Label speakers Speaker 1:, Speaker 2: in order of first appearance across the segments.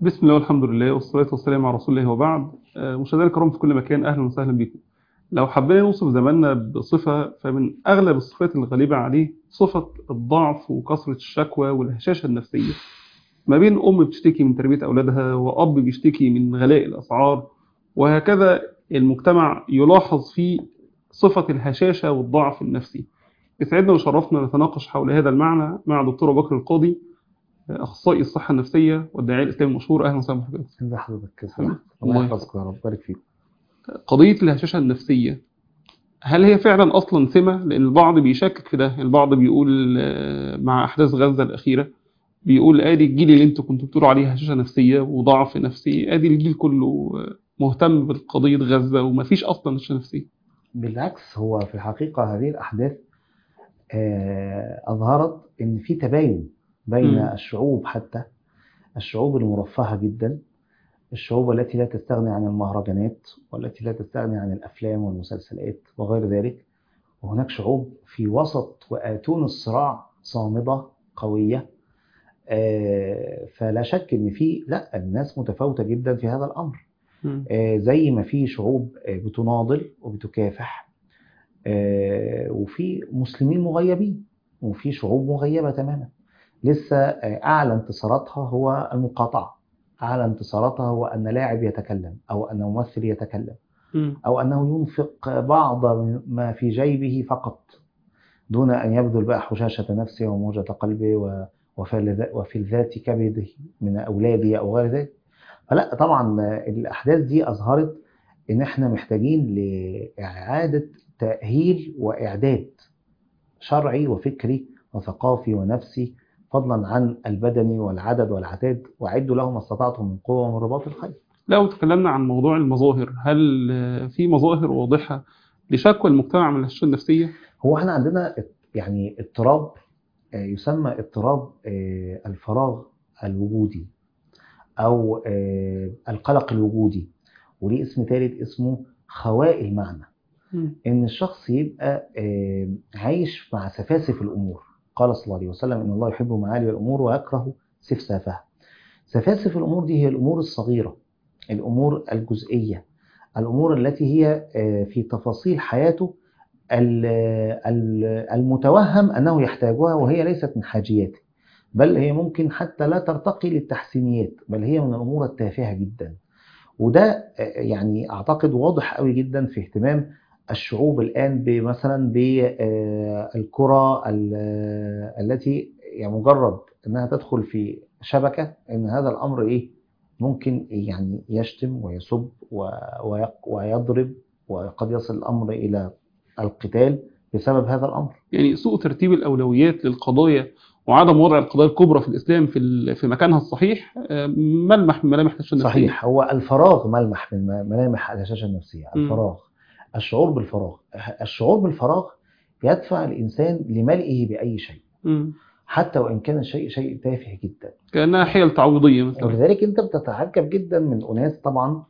Speaker 1: بسم الله والحمد لله والصلاة والسلام على رسول الله وبعد آه، مشاهدينا الكرام في كل مكان أهلا وسهلا بكم لو حبينا نوصف زماننا بصفة فمن أغلب الصفات الغالبة عليه صفة الضعف وكثرة الشكوى والهشاشة النفسية ما بين أم بتشتكي من تربية أولادها وأب بيشتكي من غلاء الأسعار وهكذا المجتمع يلاحظ فيه صفة الهشاشة والضعف النفسي يسعدنا وشرفنا نتناقش حول هذا المعنى مع دكتور بكر القاضي اخصائي الصحه النفسيه والداعيه الاسلامي المشهور اهلا وسهلا بحضرتك
Speaker 2: ازي حضرتك يا
Speaker 1: حبيبي.
Speaker 2: سلام
Speaker 1: الله
Speaker 2: الله يحفظك يا رب بارك فيك
Speaker 1: قضيه الهشاشه النفسيه هل هي فعلا اصلا سمه لان البعض بيشكك في ده البعض بيقول آه، مع احداث غزه الاخيره بيقول ادي الجيل اللي انتوا كنتوا بتقولوا عليه هشاشه نفسيه وضعف نفسي ادي الجيل كله آه، مهتم بقضيه غزه ومفيش اصلا هشاشه نفسيه
Speaker 2: بالعكس هو في الحقيقة هذه الأحداث آه، أظهرت إن في تباين بين
Speaker 1: مم.
Speaker 2: الشعوب حتى الشعوب المرفهة جدا الشعوب التي لا تستغني عن المهرجانات والتي لا تستغني عن الأفلام والمسلسلات وغير ذلك وهناك شعوب في وسط وآتون الصراع صامدة قوية آه، فلا شك إن في لا الناس متفاوتة جدا في هذا الأمر
Speaker 1: مم.
Speaker 2: آه، زي ما في شعوب آه، بتناضل وبتكافح آه، وفي مسلمين مغيبين وفي شعوب مغيبة تماما لسه آه، أعلى انتصاراتها هو المقاطعة أعلى انتصاراتها هو أن لاعب يتكلم أو أن ممثل يتكلم
Speaker 1: مم.
Speaker 2: أو أنه ينفق بعض ما في جيبه فقط دون أن يبذل بقى حشاشة نفسه وموجة قلبه و- وفي الذ- وفي الذات كبده من أولاده أو غير ذلك فلا طبعا الأحداث دي أظهرت إن إحنا محتاجين لإعادة تأهيل وإعداد شرعي وفكري وثقافي ونفسي فضلا عن البدني والعدد والعتاد وأعدوا لهم ما استطعتم من قوة ومن رباط الخيل
Speaker 1: لو تكلمنا عن موضوع المظاهر هل آه، في مظاهر واضحه لشكوى المجتمع من الهشاشه النفسيه
Speaker 2: هو احنا عندنا يعني اضطراب آه، يسمى اضطراب آه، الفراغ الوجودي او آه، القلق الوجودي وليه اسم ثالث اسمه خواء المعنى
Speaker 1: مم.
Speaker 2: ان الشخص يبقى آه، عايش مع سفاسف الامور قال صلى الله عليه وسلم ان الله يحب معالي الامور ويكره سفسافها سفاسف الامور دي هي الامور الصغيره الامور الجزئيه الامور التي هي آه، في تفاصيل حياته ال- ال- المتوهم انه يحتاجها وهي ليست من حاجياته بل هي ممكن حتى لا ترتقي للتحسينيات بل هي من الامور التافهه جدا وده آه، يعني اعتقد واضح قوي جدا في اهتمام الشعوب الان بمثلا بالكره التي يعني مجرد انها تدخل في شبكه ان هذا الامر ايه ممكن يعني يشتم ويسب و- ويق- ويضرب وقد يصل الامر الى القتال بسبب هذا الامر
Speaker 1: يعني سوء ترتيب الأولويات للقضايا وعدم وضع القضايا الكبرى في الإسلام في ال- في مكانها الصحيح آه، ملمح من ملامح الهشاشة النفسية
Speaker 2: صحيح هو الفراغ ملمح من م- ملامح الهشاشه النفسيه
Speaker 1: مم.
Speaker 2: الفراغ الشعور بالفراغ الشعور بالفراغ يدفع الانسان لملئه باي شيء
Speaker 1: مم.
Speaker 2: حتى وان كان الشيء شيء تافه جدا
Speaker 1: كأنها حيل تعويضية مثلا
Speaker 2: ولذلك انت بتتعجب جدا من اناس طبعا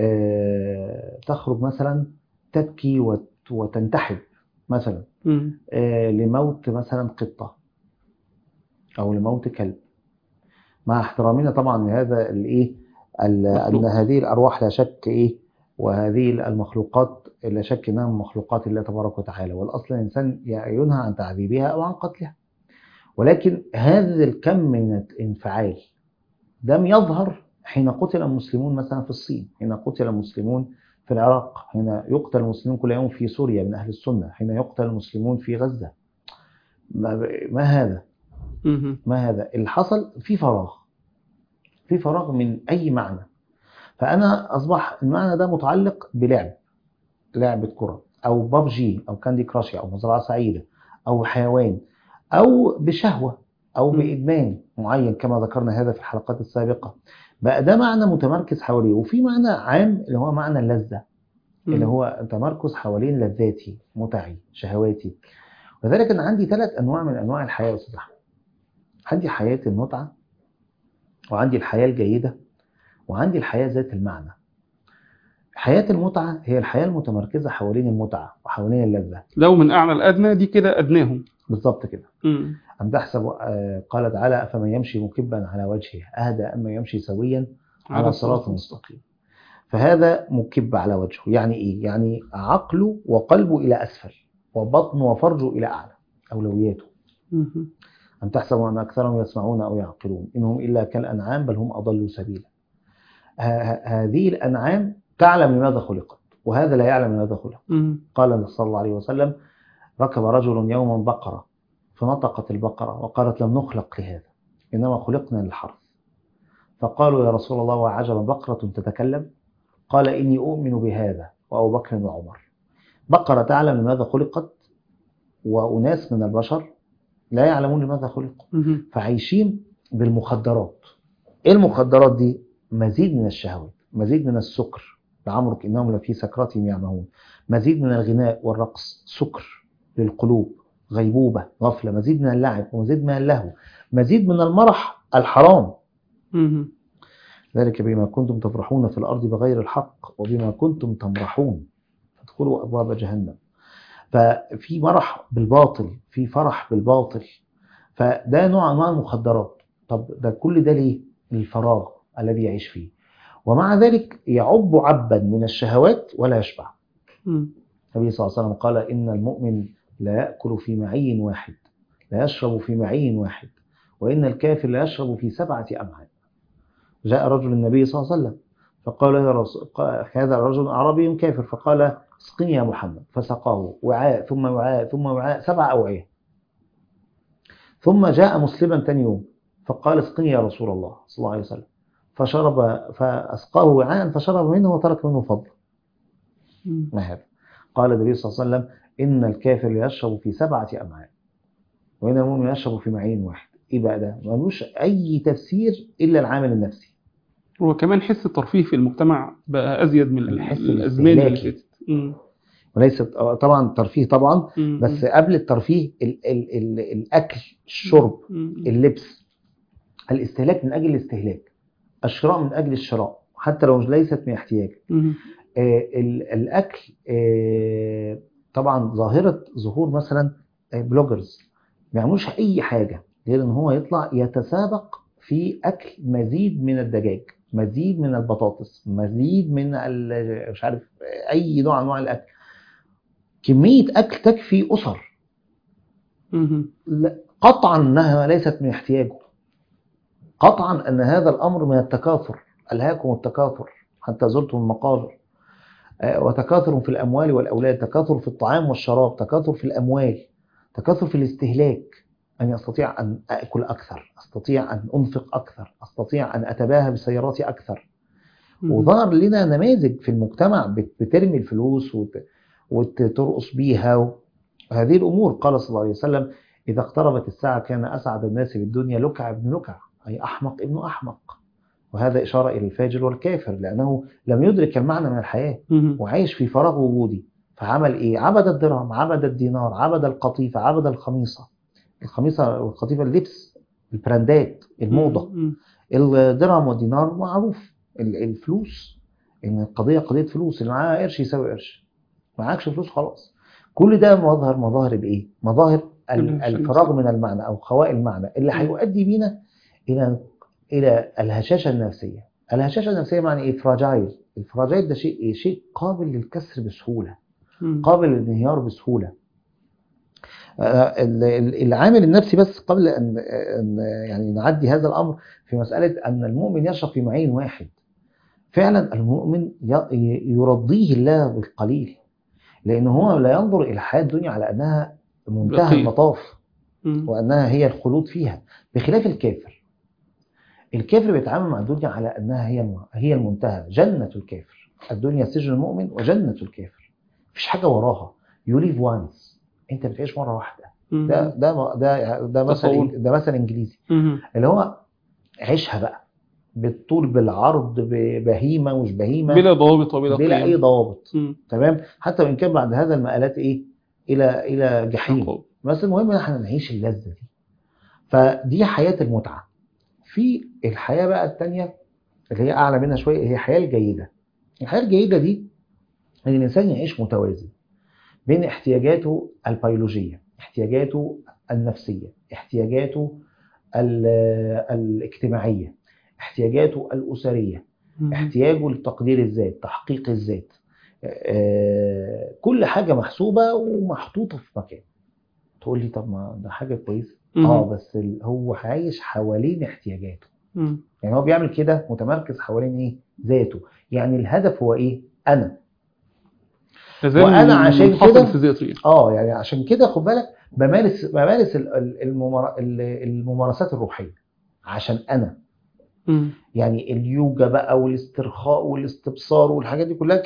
Speaker 2: آه، تخرج مثلا تبكي وت- وتنتحب مثلا
Speaker 1: مم.
Speaker 2: آه، لموت مثلا قطة أو لموت كلب مع احترامنا طبعا لهذا الايه ال- ان
Speaker 1: مخلوق.
Speaker 2: هذه الارواح لا شك ايه وهذه المخلوقات لا شك انها من مخلوقات الله تبارك وتعالى والاصل الانسان ينهى عن تعذيبها او عن قتلها ولكن هذا الكم من الانفعال لم يظهر حين قتل المسلمون مثلا في الصين حين قتل المسلمون في العراق حين يقتل المسلمون كل يوم في سوريا من أهل السنة حين يقتل المسلمون في غزة ما, ما هذا
Speaker 1: مم.
Speaker 2: ما هذا اللي حصل في فراغ في فراغ من أي معنى فأنا أصبح المعنى ده متعلق بلعب لعبة كرة أو بابجي أو كاندي كراش أو مزرعة سعيدة أو حيوان أو بشهوة أو
Speaker 1: م.
Speaker 2: بإدمان معين كما ذكرنا هذا في الحلقات السابقة بقى ده معنى متمركز حواليه وفي معنى عام اللي هو معنى اللذة اللي هو تمركز حوالين لذاتي متعي شهواتي وذلك أنا عندي ثلاث أنواع من أنواع الحياة يا أستاذ أحمد عندي حياة المتعة وعندي الحياة الجيدة وعندي الحياة ذات المعنى حياة المتعة هي الحياة المتمركزة حوالين المتعة وحوالين اللذة
Speaker 1: لو من أعلى الأدنى دي كده أدناهم
Speaker 2: بالظبط كده
Speaker 1: مم.
Speaker 2: أم تحسب آه، قال تعالى أفمن يمشي مكبا على وجهه أهدى أما يمشي سويا على صراط مستقيم فهذا مكب على وجهه يعني إيه؟ يعني عقله وقلبه إلى أسفل وبطنه وفرجه إلى أعلى أولوياته
Speaker 1: مم.
Speaker 2: أم تحسب أن أكثرهم يسمعون أو يعقلون إنهم إلا كالأنعام بل هم أضلوا سبيلا ه- ه- هذه الأنعام تعلم لماذا خلقت وهذا لا يعلم لماذا خلق
Speaker 1: مم.
Speaker 2: قال صلى الله عليه وسلم ركب رجل يوما بقرة فنطقت البقرة وقالت لم نخلق لهذا إنما خلقنا للحرث فقالوا يا رسول الله وعجبا بقرة تتكلم قال إني أؤمن بهذا وأبو بكر وعمر بقرة تعلم لماذا خلقت وأناس من البشر لا يعلمون لماذا خلقوا
Speaker 1: مم.
Speaker 2: فعايشين بالمخدرات ايه المخدرات دي مزيد من الشهوات مزيد من السكر لعمرك انهم لفي سكراتهم يعمهون مزيد من الغناء والرقص سكر للقلوب غيبوبة غفلة مزيد من اللعب ومزيد من اللهو مزيد من المرح الحرام
Speaker 1: مم.
Speaker 2: ذلك بما كنتم تفرحون في الأرض بغير الحق وبما كنتم تمرحون فادخلوا أبواب جهنم ففي مرح بالباطل في فرح بالباطل فده نوع أنواع المخدرات طب ده كل ده ليه؟ للفراغ الذي يعيش فيه ومع ذلك يعب عبا من الشهوات ولا يشبع
Speaker 1: مم.
Speaker 2: النبي صلى الله عليه وسلم قال إن المؤمن لا يأكل في معي واحد لا يشرب في معي واحد وإن الكافر لا يشرب في سبعة أمعاء جاء رجل النبي صلى الله عليه وسلم فقال يا رسول قال هذا رجل أعرابي كافر فقال اسقني يا محمد فسقاه وعاء ثم وعاء ثم وعاء سبع أوعية ثم جاء مسلما ثاني يوم فقال اسقني يا رسول الله صلى الله عليه وسلم فشرب فأسقاه وعاء فشرب منه وترك منه فضل
Speaker 1: مم.
Speaker 2: ما هذا قال النبي صلى الله عليه وسلم إن الكافر يشرب في سبعة أمعاء وإن المؤمن يشرب في معين واحد إيه بقى ده؟ ملوش أي تفسير إلا العامل النفسي
Speaker 1: وكمان حس الترفيه في المجتمع بقى أزيد من
Speaker 2: الحس
Speaker 1: الأزمان اللي
Speaker 2: الاستهلاكي.
Speaker 1: فاتت مم.
Speaker 2: وليس طبعا الترفيه طبعا
Speaker 1: مم.
Speaker 2: بس قبل الترفيه ال ال ال الأكل الشرب
Speaker 1: مم.
Speaker 2: اللبس الاستهلاك من أجل الاستهلاك الشراء من أجل الشراء حتى لو ليست من احتياج
Speaker 1: مم.
Speaker 2: آه، ال- الأكل آه، طبعا ظاهرة ظهور مثلا آه، بلوجرز ما يعملوش أي حاجة غير إن هو يطلع يتسابق في أكل مزيد من الدجاج مزيد من البطاطس مزيد من ال- مش عارف آه، أي نوع أنواع الأكل كمية أكل تكفي أسر
Speaker 1: مم.
Speaker 2: لا- قطعا انها ليست من احتياجه قطعا ان هذا الامر من التكاثر الهاكم التكاثر حتى زرتم المقابر آه، وتكاثر في الاموال والاولاد تكاثر في الطعام والشراب تكاثر في الاموال تكاثر في الاستهلاك ان استطيع ان اكل اكثر استطيع ان انفق اكثر استطيع ان اتباهى بسياراتي اكثر
Speaker 1: مم.
Speaker 2: وظهر لنا نماذج في المجتمع بت- بترمي الفلوس وت- وترقص بيها وهذه الأمور قال صلى الله عليه وسلم إذا اقتربت الساعة كان أسعد الناس بالدنيا لكع ابن لكع أي أحمق ابن أحمق وهذا إشارة إلى الفاجر والكافر لأنه لم يدرك المعنى من الحياة
Speaker 1: مم.
Speaker 2: وعايش في فراغ وجودي فعمل إيه؟ عبد الدرهم عبد الدينار عبد القطيفة عبد الخميصة الخميصة والقطيفة اللبس البراندات الموضة
Speaker 1: مم.
Speaker 2: الدرهم والدينار معروف ال- الفلوس ان القضيه قضيه فلوس اللي معاه قرش يساوي قرش معاكش فلوس خلاص كل ده مظهر مظاهر الايه مظاهر ال-
Speaker 1: الهشاشة
Speaker 2: الفراغ من المعنى او خواء المعنى اللي
Speaker 1: م.
Speaker 2: هيؤدي بينا الى الى الهشاشه النفسيه الهشاشه النفسيه معنى ايه فراجايل الفراجايل ده شيء ايه شيء قابل للكسر بسهوله
Speaker 1: مم.
Speaker 2: قابل للانهيار بسهوله آه، ال- ال- العامل النفسي بس قبل ان ان يعني نعدي هذا الامر في مساله ان المؤمن يشرب في معين واحد فعلا المؤمن ي- يرضيه الله بالقليل لان هو لا ينظر الى حياه الدنيا على انها منتهى
Speaker 1: بقية.
Speaker 2: المطاف
Speaker 1: مم.
Speaker 2: وانها هي الخلود فيها بخلاف الكافر الكافر بيتعامل مع الدنيا على انها هي الم- هي المنتهى جنه الكافر الدنيا سجن المؤمن وجنه الكافر مفيش حاجه وراها يو ليف وانس انت بتعيش مره واحده
Speaker 1: مم.
Speaker 2: ده ده ده ده مثل
Speaker 1: تصور.
Speaker 2: ده مثل انجليزي
Speaker 1: مم.
Speaker 2: اللي هو عيشها بقى بالطول بالعرض ببهيمه مش بهيمه
Speaker 1: بلا ضوابط وبلا
Speaker 2: بلا
Speaker 1: قيم
Speaker 2: اي ضوابط
Speaker 1: مم.
Speaker 2: تمام حتى وان كان بعد هذا المآلات ايه الى الى جحيم
Speaker 1: عقاب.
Speaker 2: بس المهم ان احنا نعيش اللذه دي فدي حياه المتعه في الحياه بقى الثانيه اللي هي اعلى منها شويه هي الحياه الجيده الحياه الجيده دي ان الانسان يعيش متوازن بين احتياجاته البيولوجيه احتياجاته النفسية احتياجاته ال- الاجتماعية احتياجاته الأسرية
Speaker 1: مم.
Speaker 2: احتياجه لتقدير الذات تحقيق الذات آه، كل حاجة محسوبة ومحطوطة في مكان تقول لي طب ما ده حاجة كويسة
Speaker 1: مم.
Speaker 2: اه بس ال- هو عايش حوالين احتياجاته
Speaker 1: مم.
Speaker 2: يعني هو بيعمل كده متمركز حوالين ايه ذاته يعني الهدف هو ايه انا
Speaker 1: لازال
Speaker 2: وأنا عشان
Speaker 1: منحصر
Speaker 2: كده-
Speaker 1: في ذاته يعني.
Speaker 2: اه يعني عشان كده خد بالك بمارس بمارس ال- ال- الممار- ال- الممارسات الروحيه عشان انا
Speaker 1: مم.
Speaker 2: يعني اليوجا بقى والاسترخاء والاستبصار والحاجات دي كلها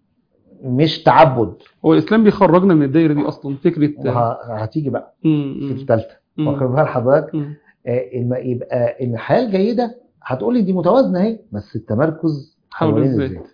Speaker 2: مش تعبد
Speaker 1: هو الاسلام بيخرجنا من الدايره دي اصلا فكره
Speaker 2: وه- هتيجي بقى
Speaker 1: مم.
Speaker 2: في
Speaker 1: مم.
Speaker 2: الثالثه
Speaker 1: مم.
Speaker 2: واخد بال حضرتك
Speaker 1: مم.
Speaker 2: آه، إن يبقى إن الحياه الجيده هتقول لي دي متوازنه اهي بس التمركز
Speaker 1: حول
Speaker 2: حوالين
Speaker 1: الذات.
Speaker 2: الذات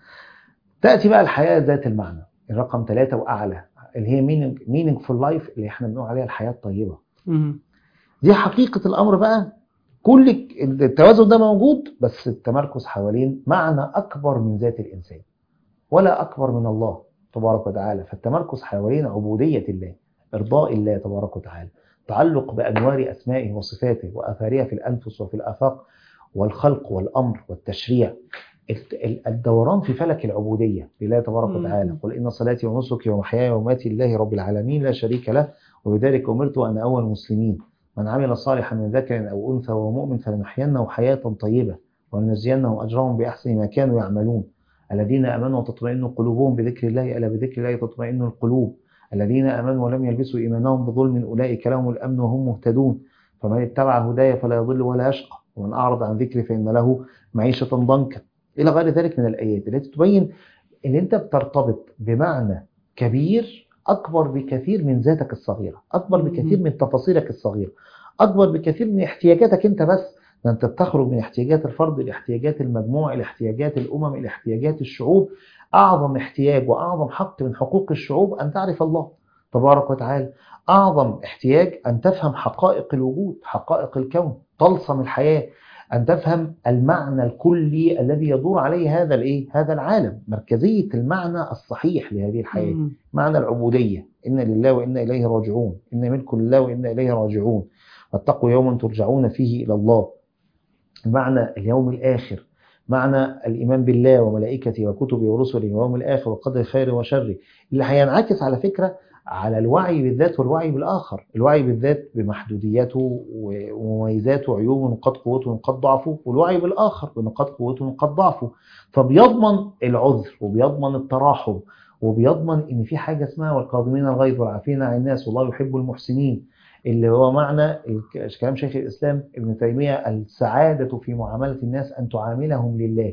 Speaker 2: تاتي بقى الحياه ذات المعنى الرقم ثلاثة واعلى اللي هي meaning meaningful life اللي احنا بنقول عليها الحياه الطيبه
Speaker 1: مم.
Speaker 2: دي حقيقة الأمر بقى كل التوازن ده موجود بس التمركز حوالين معنى أكبر من ذات الإنسان ولا أكبر من الله تبارك وتعالى فالتمركز حوالين عبودية الله إرضاء الله تبارك وتعالى تعلق بأنوار أسمائه وصفاته وآثارها في الأنفس وفي الآفاق والخلق والأمر والتشريع الت- ال- الدوران في فلك العبودية لله تبارك
Speaker 1: مم.
Speaker 2: وتعالى قل إن صلاتي ونسكي ومحياي ومماتي لله رب العالمين لا شريك له وبذلك أمرت وأنا أول المسلمين من عمل صالحا من ذكر أو أنثى وهو مؤمن فلنحيينه حياة طيبة ولنجزينهم أجرهم بأحسن ما كانوا يعملون الذين آمنوا وتطمئن قلوبهم بذكر الله ألا بذكر الله تطمئن القلوب الذين آمنوا ولم يلبسوا إيمانهم بظلم أولئك لهم الأمن وهم مهتدون فمن اتبع هداي فلا يضل ولا يشقى ومن أعرض عن ذكري فإن له معيشة ضنكا إلى غير ذلك من الآيات التي تبين أن أنت بترتبط بمعنى كبير أكبر بكثير من ذاتك الصغيرة أكبر بكثير من تفاصيلك الصغيرة أكبر بكثير من احتياجاتك أنت بس ده أنت بتخرج من احتياجات الفرد لاحتياجات المجموع لاحتياجات الأمم لاحتياجات الشعوب أعظم احتياج وأعظم حق من حقوق الشعوب أن تعرف الله تبارك وتعالى أعظم احتياج أن تفهم حقائق الوجود حقائق الكون طلسم الحياة أن تفهم المعنى الكلي الذي يدور عليه هذا الإيه؟ هذا العالم مركزية المعنى الصحيح لهذه الحياة
Speaker 1: مم.
Speaker 2: معنى العبودية إن لله وإنا إليه راجعون إن ملك لله وإنا إليه راجعون واتقوا يوما ترجعون فيه إلى الله معنى اليوم الآخر معنى الإيمان بالله وملائكته وكتبه ورسله واليوم الآخر وقدر خير وشر اللي هينعكس على فكرة على الوعي بالذات والوعي بالآخر الوعي بالذات بمحدودياته ومميزاته وعيوبه ونقاط قوته ونقاط ضعفه والوعي بالآخر بنقاط قوته ونقاط ضعفه فبيضمن العذر وبيضمن التراحم وبيضمن ان في حاجه اسمها والقادمين الغيظ والعافين عن الناس والله يحب المحسنين اللي هو معنى الك- كلام شيخ الاسلام ابن تيميه السعاده في معامله الناس ان تعاملهم لله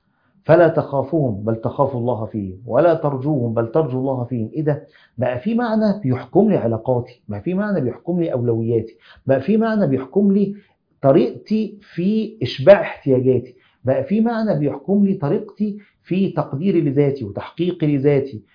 Speaker 2: فلا تخافوهم بل تخافوا الله فيهم ولا ترجوهم بل ترجوا الله فيهم ايه ده بقى في معنى بيحكم لي علاقاتي بقى في معنى بيحكم لي اولوياتي بقى في معنى بيحكم لي طريقتي في اشباع احتياجاتي بقى في معنى بيحكم لي طريقتي في تقديري لذاتي وتحقيقي لذاتي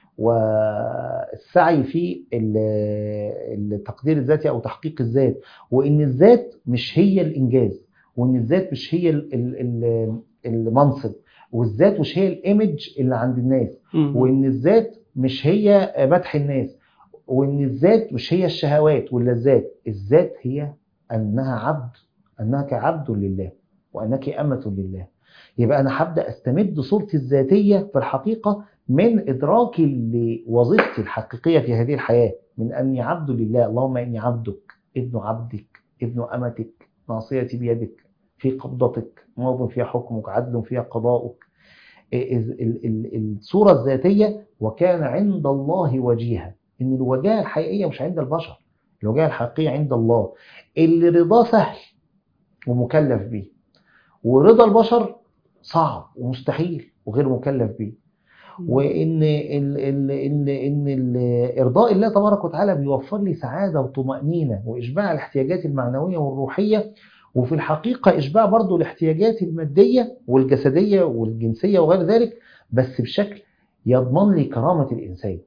Speaker 2: والسعي في ال- التقدير الذاتي او تحقيق الذات وان الذات مش هي الانجاز وان الذات مش هي ال- ال- ال- المنصب والذات مش هي الايمج اللي عند الناس
Speaker 1: مم.
Speaker 2: وان الذات مش هي مدح الناس وان الذات مش هي الشهوات واللذات الذات هي انها عبد انك عبد لله وانك امه لله يبقى انا هبدا استمد صورتي الذاتيه في الحقيقه من ادراكي لوظيفتي الحقيقيه في هذه الحياه من اني عبد لله اللهم اني عبدك ابن عبدك ابن امتك ناصيتي بيدك في قبضتك ماض فيها حكمك عدل فيها قضاؤك ال- ال- ال- الصوره الذاتيه وكان عند الله وجيها ان الوجاهه الحقيقيه مش عند البشر الوجاهه الحقيقيه عند الله اللي رضاه سهل ومكلف بيه ورضا البشر صعب ومستحيل وغير مكلف بيه وان ال ال ال ان ال ارضاء الله تبارك وتعالى بيوفر لي سعاده وطمانينه واشباع الاحتياجات المعنويه والروحيه وفي الحقيقه اشباع برضو الاحتياجات الماديه والجسديه والجنسيه وغير ذلك بس بشكل يضمن لي كرامه الانسان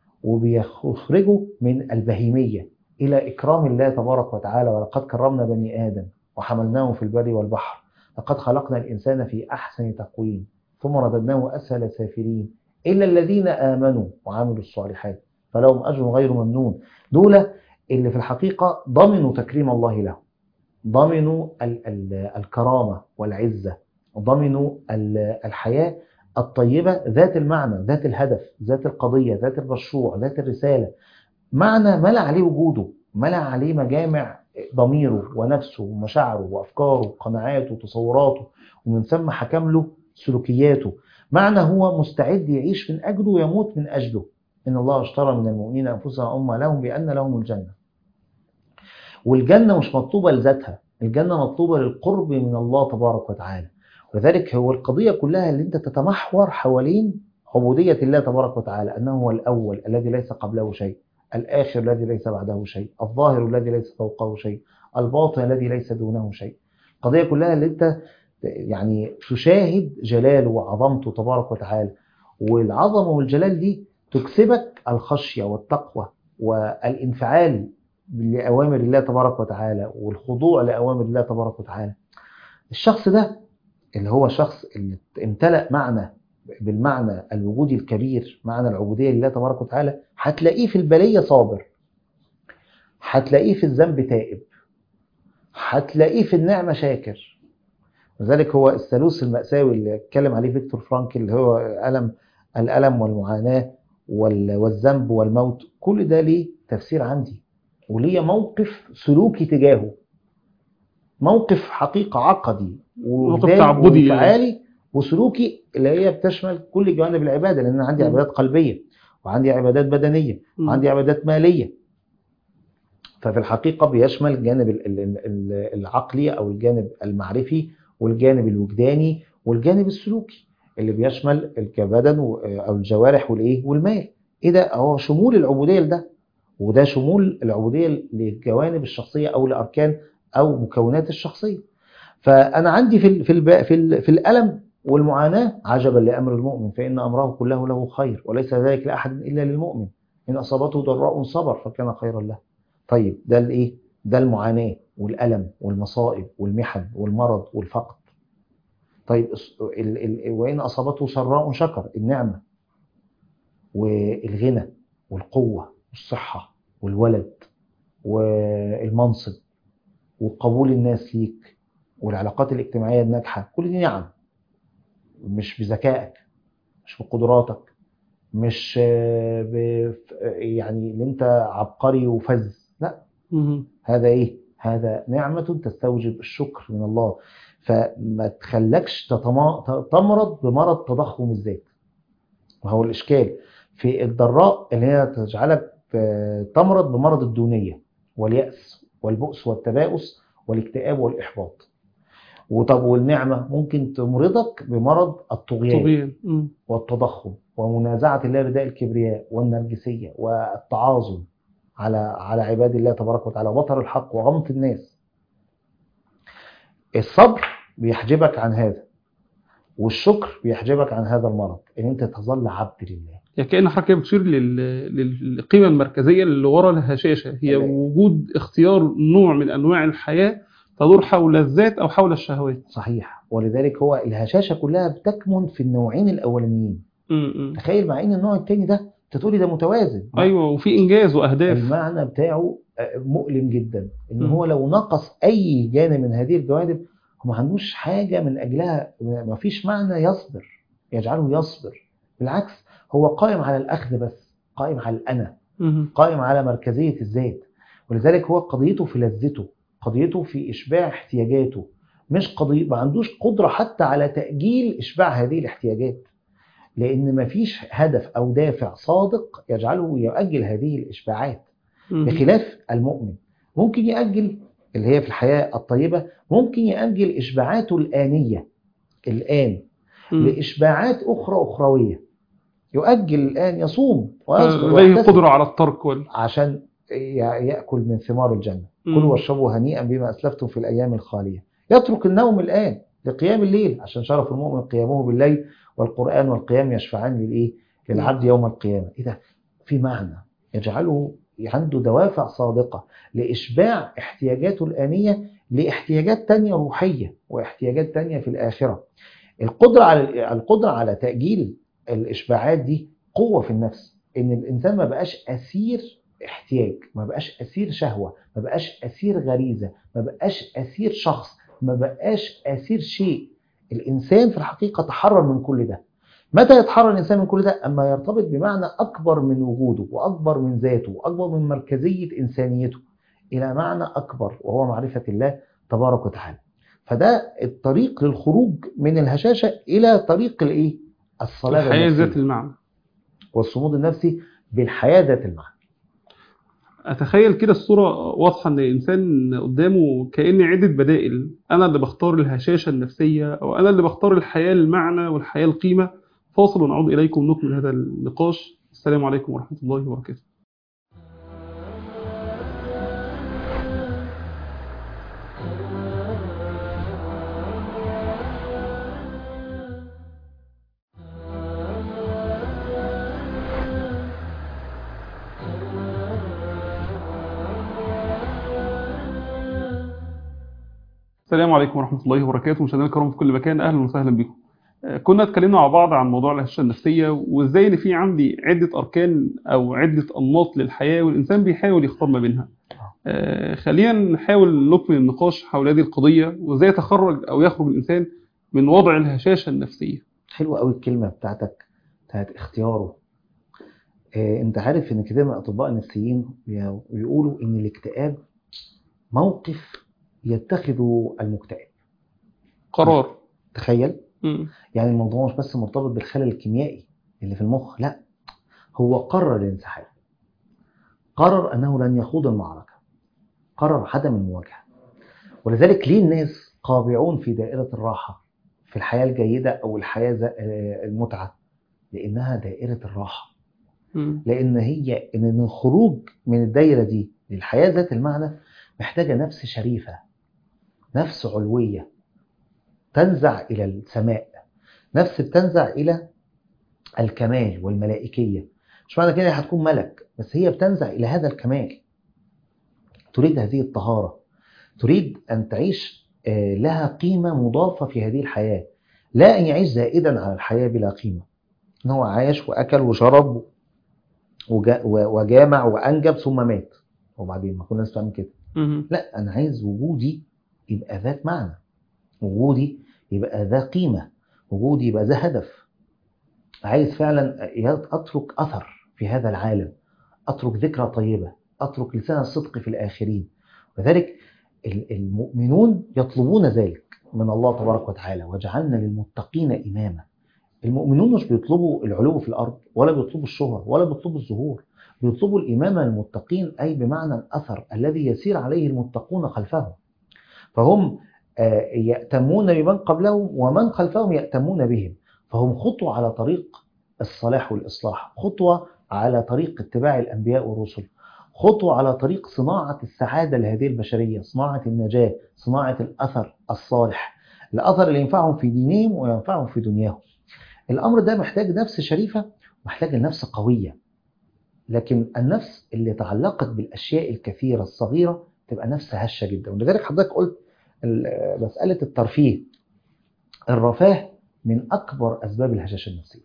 Speaker 2: وبيخرجه من البهيميه الى اكرام الله تبارك وتعالى ولقد كرمنا بني ادم وحملناهم في البر والبحر لقد خلقنا الانسان في احسن تقويم ثم رددناه اسفل سافلين الا الذين امنوا وعملوا الصالحات فلهم اجر غير ممنون دول اللي في الحقيقة ضمنوا تكريم الله لهم ضمنوا ال- ال- الكرامة والعزة ضمنوا ال- الحياة الطيبة ذات المعنى ذات الهدف ذات القضية ذات المشروع ذات الرسالة معنى ملأ عليه وجوده ملأ عليه مجامع ضميره ونفسه ومشاعره وأفكاره وقناعاته وتصوراته ومن ثم حكم له سلوكياته معنى هو مستعد يعيش من أجله ويموت من أجله إن الله اشترى من المؤمنين أنفسهم أمة لهم بأن لهم الجنة والجنة مش مطلوبة لذاتها الجنة مطلوبة للقرب من الله تبارك وتعالى ولذلك هو القضية كلها اللي انت تتمحور حوالين عبودية الله تبارك وتعالى أنه هو الأول الذي ليس قبله شيء الآخر الذي ليس بعده شيء الظاهر الذي ليس فوقه شيء الباطن الذي ليس دونه شيء القضية كلها اللي انت يعني تشاهد جلاله وعظمته تبارك وتعالى والعظمة والجلال دي تكسبك الخشية والتقوى والانفعال لأوامر الله تبارك وتعالى والخضوع لأوامر الله تبارك وتعالى الشخص ده اللي هو شخص اللي امتلأ معنى بالمعنى الوجودي الكبير معنى العبودية لله تبارك وتعالى هتلاقيه في البلية صابر هتلاقيه في الذنب تائب هتلاقيه في النعمة شاكر لذلك هو الثالوث المأساوي اللي اتكلم عليه فيكتور فرانكل اللي هو ألم الألم والمعاناة وال- والذنب والموت كل ده ليه تفسير عندي وليه موقف سلوكي تجاهه موقف حقيقة عقدي
Speaker 1: موقف
Speaker 2: ووجداني
Speaker 1: تعبدي.
Speaker 2: وانفعالي وسلوكي اللي هي بتشمل كل جوانب العبادة لأن أنا عندي
Speaker 1: مم.
Speaker 2: عبادات قلبية وعندي عبادات بدنية
Speaker 1: مم.
Speaker 2: وعندي عبادات مالية ففي الحقيقة بيشمل الجانب ال- ال- ال- العقلي أو الجانب المعرفي والجانب الوجداني والجانب السلوكي اللي بيشمل البدن و- أو الجوارح والإيه والمال إيه ده هو شمول العبودية لده وده شمول العبودية للجوانب الشخصية أو لأركان أو مكونات الشخصية فأنا عندي في ال- في الب- في ال- في الألم والمعاناة عجبا لأمر المؤمن فإن أمره كله له خير وليس ذلك لأحد إلا للمؤمن إن أصابته ضراء صبر فكان خيرا له طيب ده الإيه؟ ده المعاناة والألم والمصائب والمحن والمرض والفقد طيب الس- ال- ال- وإن أصابته سراء شكر النعمة والغنى والقوة والصحة والولد والمنصب وقبول الناس ليك والعلاقات الاجتماعية الناجحة كل دي نعم مش بذكائك مش بقدراتك مش آه، ب- يعني ان انت عبقري وفذ لا
Speaker 1: مم.
Speaker 2: هذا ايه هذا نعمة تستوجب الشكر من الله فما تخلكش تتما- ت- تمرض بمرض تضخم الذات وهو الإشكال في الضراء اللي هي تجعلك آه، تمرض بمرض الدونية واليأس والبؤس والتباؤس والاكتئاب والإحباط وطب والنعمة ممكن تمرضك بمرض الطغيان
Speaker 1: طبيعي مم.
Speaker 2: والتضخم ومنازعة الله رداء الكبرياء والنرجسية والتعاظم على على عباد الله تبارك وتعالى وبطر الحق وغمط الناس الصبر بيحجبك عن هذا والشكر بيحجبك عن هذا المرض ان انت تظل عبد لله
Speaker 1: يعني كأن حضرتك كده بتشير لل- للقيمة المركزية اللي ورا الهشاشة هي
Speaker 2: تمام.
Speaker 1: وجود اختيار نوع من أنواع الحياة تدور حول الذات أو حول الشهوات
Speaker 2: صحيح ولذلك هو الهشاشة كلها بتكمن في النوعين الأولانيين
Speaker 1: مم. مم.
Speaker 2: تخيل مع ان النوع الثاني ده انت تقولي ده متوازن
Speaker 1: أيوة وفي إنجاز وأهداف
Speaker 2: المعنى بتاعه آه، مؤلم جدا ان
Speaker 1: مم.
Speaker 2: هو لو نقص اي جانب من هذه الجوانب هو ما عندوش حاجه من اجلها ما فيش معنى يصبر يجعله يصبر بالعكس هو قائم على الاخذ بس قائم على الانا
Speaker 1: مم.
Speaker 2: قائم على مركزيه الذات ولذلك هو قضيته في لذته قضيته في اشباع احتياجاته مش قضية ما عندوش قدرة حتى على تأجيل إشباع هذه الاحتياجات لأن ما فيش هدف أو دافع صادق يجعله يؤجل هذه الإشباعات
Speaker 1: مم.
Speaker 2: بخلاف المؤمن ممكن يأجل اللي هي في الحياة الطيبة ممكن يأجل إشباعاته الآنية الآن
Speaker 1: مم.
Speaker 2: لإشباعات أخرى أخروية يؤجل الآن يصوم ويصبر
Speaker 1: لديه
Speaker 2: ويحتسب
Speaker 1: قدرة على الترك وال...
Speaker 2: عشان ي- يأكل من ثمار الجنة
Speaker 1: مم.
Speaker 2: كلوا واشربوا هنيئا بما أسلفتم في الأيام الخالية يترك النوم الآن لقيام الليل عشان شرف المؤمن قيامه بالليل والقرآن والقيام يشفعان للإيه للعبد يوم القيامة إيه ده في معنى يجعله عنده دوافع صادقة لإشباع احتياجاته الآنية لاحتياجات تانية روحية واحتياجات تانية في الآخرة القدرة على القدرة على تأجيل الإشباعات دي قوة في النفس إن الإنسان ما بقاش أسير احتياج ما بقاش اسير شهوه ما بقاش اسير غريزه ما بقاش اسير شخص ما بقاش اسير شيء الانسان في الحقيقه تحرر من كل ده متى يتحرر الانسان من كل ده اما يرتبط بمعنى اكبر من وجوده واكبر من ذاته واكبر من مركزيه انسانيته الى معنى اكبر وهو معرفه الله تبارك وتعالى فده الطريق للخروج من الهشاشه الى طريق الايه الصلاه
Speaker 1: الحياة
Speaker 2: النفسية
Speaker 1: ذات المعنى
Speaker 2: والصمود النفسي بالحياه ذات المعنى
Speaker 1: أتخيل كده الصورة واضحة إن الإنسان قدامه كأن عدة بدائل أنا اللي بختار الهشاشة النفسية أو أنا اللي بختار الحياة المعنى والحياة القيمة فاصل ونعود إليكم نكمل هذا النقاش السلام عليكم ورحمة الله وبركاته السلام عليكم ورحمة الله وبركاته مشاهدينا الكرام في كل مكان أهلا وسهلا بكم آه، كنا اتكلمنا مع بعض عن موضوع الهشاشة النفسية وإزاي إن في عندي عدة أركان أو عدة أنماط للحياة والإنسان بيحاول يختار ما بينها آه، خلينا نحاول نكمل النقاش حول هذه القضية وإزاي يتخرج أو يخرج الإنسان من وضع الهشاشة النفسية
Speaker 2: حلوة قوي الكلمة بتاعتك بتاعت اختياره آه، انت عارف ان كتير من الاطباء النفسيين بي- بيقولوا ان الاكتئاب موقف يتخذه المكتئب
Speaker 1: قرار
Speaker 2: تخيل
Speaker 1: مم.
Speaker 2: يعني الموضوع مش بس مرتبط بالخلل الكيميائي اللي في المخ لا هو قرر الانسحاب قرر انه لن يخوض المعركة قرر عدم المواجهة ولذلك ليه الناس قابعون في دائرة الراحة في الحياة الجيدة او الحياة ذا- آه، المتعة لانها دائرة الراحة
Speaker 1: مم.
Speaker 2: لان هي ان الخروج من الدايره دي للحياه ذات المعنى محتاجه نفس شريفه نفس علويه تنزع الى السماء نفس بتنزع الى الكمال والملائكيه مش معنى كده هتكون ملك بس هي بتنزع الى هذا الكمال تريد هذه الطهاره تريد ان تعيش آه، لها قيمه مضافه في هذه الحياه لا ان يعيش زائدا على الحياه بلا قيمه ان هو عاش واكل وشرب وجا- و- وجامع وانجب ثم مات وبعدين ما كل الناس بتعمل كده
Speaker 1: مم.
Speaker 2: لا انا عايز وجودي يبقى ذات معنى وجودي يبقى ذا قيمه وجودي يبقى ذا هدف عايز فعلا اترك اثر في هذا العالم اترك ذكرى طيبه اترك لسان الصدق في الاخرين وذلك ال- المؤمنون يطلبون ذلك من الله تبارك وتعالى وجعلنا للمتقين اماما المؤمنون مش بيطلبوا العلو في الارض ولا بيطلبوا الشهره ولا بيطلبوا الظهور بيطلبوا الامامه للمتقين اي بمعنى الاثر الذي يسير عليه المتقون خلفهم فهم آه، يأتمون بمن قبلهم ومن خلفهم يأتمون بهم فهم خطوة على طريق الصلاح والإصلاح خطوة على طريق اتباع الأنبياء والرسل خطوة على طريق صناعة السعادة لهذه البشرية صناعة النجاة صناعة الأثر الصالح الأثر اللي ينفعهم في دينهم وينفعهم في دنياهم الأمر ده محتاج نفس شريفة محتاج نفس قوية لكن النفس اللي تعلقت بالأشياء الكثيرة الصغيرة تبقى نفس هشة جدا ولذلك حضرتك قلت ال- مسألة الترفيه الرفاه من أكبر أسباب الهشاشة النفسية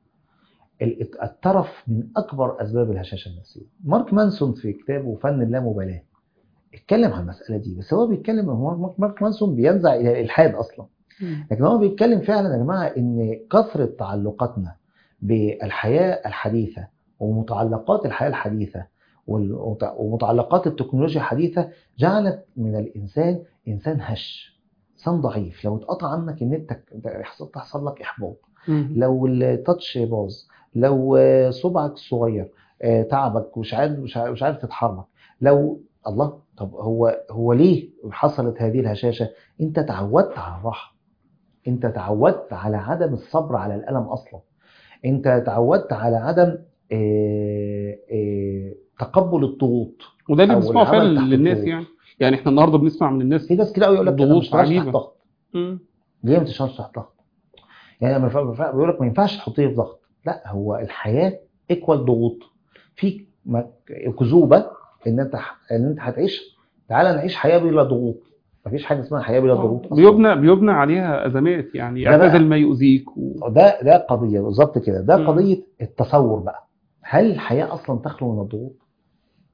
Speaker 2: ال- الترف من أكبر أسباب الهشاشة النفسية مارك مانسون في كتابه فن اللامبالاة اتكلم عن المسألة دي بس هو بيتكلم هو مارك- مارك مانسون بينزع إلى الإلحاد أصلا
Speaker 1: مم.
Speaker 2: لكن هو بيتكلم فعلا يا جماعة إن كثرة تعلقاتنا بالحياة الحديثة ومتعلقات الحياة الحديثة والمت- ومتعلقات التكنولوجيا الحديثة جعلت من الإنسان إنسان هش إنسان ضعيف لو اتقطع عنك النت يحصل تحصل لك إحباط
Speaker 1: مم.
Speaker 2: لو التاتش باظ لو آه، صبعك صغير آه، تعبك ومش عارف مش عارف, مش عارف تتحرك لو الله طب هو هو ليه حصلت هذه الهشاشه انت تعودت على الراحه انت تعودت على عدم الصبر على الالم اصلا انت تعودت على عدم آه، آه، تقبل الضغوط
Speaker 1: وده اللي
Speaker 2: أو
Speaker 1: بنسمعه
Speaker 2: العمل
Speaker 1: فعلا
Speaker 2: تحت
Speaker 1: للناس
Speaker 2: الضغوط.
Speaker 1: يعني يعني احنا النهارده بنسمع من الناس
Speaker 2: في ناس كتير قوي يقول لك انا
Speaker 1: ضغوط
Speaker 2: مش بشتغلش
Speaker 1: عجيبة.
Speaker 2: تحت ضغط
Speaker 1: مم.
Speaker 2: ليه ما تشتغلش تحت ضغط؟ يعني لما ينفع- ينفع- بيقول لك ما ينفعش تحطيه في ضغط لا هو الحياه ايكوال ضغوط في م- كذوبه ان انت ح- ان انت هتعيش تعالى نعيش حياه بلا ضغوط مفيش حاجه اسمها حياه بلا ضغوط أصلاً.
Speaker 1: بيبنى بيبنى عليها ازمات يعني
Speaker 2: ده بقى-
Speaker 1: اعتزل ما يؤذيك و...
Speaker 2: ده ده قضيه بالظبط كده ده
Speaker 1: مم.
Speaker 2: قضيه التصور بقى هل الحياه اصلا تخلو من الضغوط؟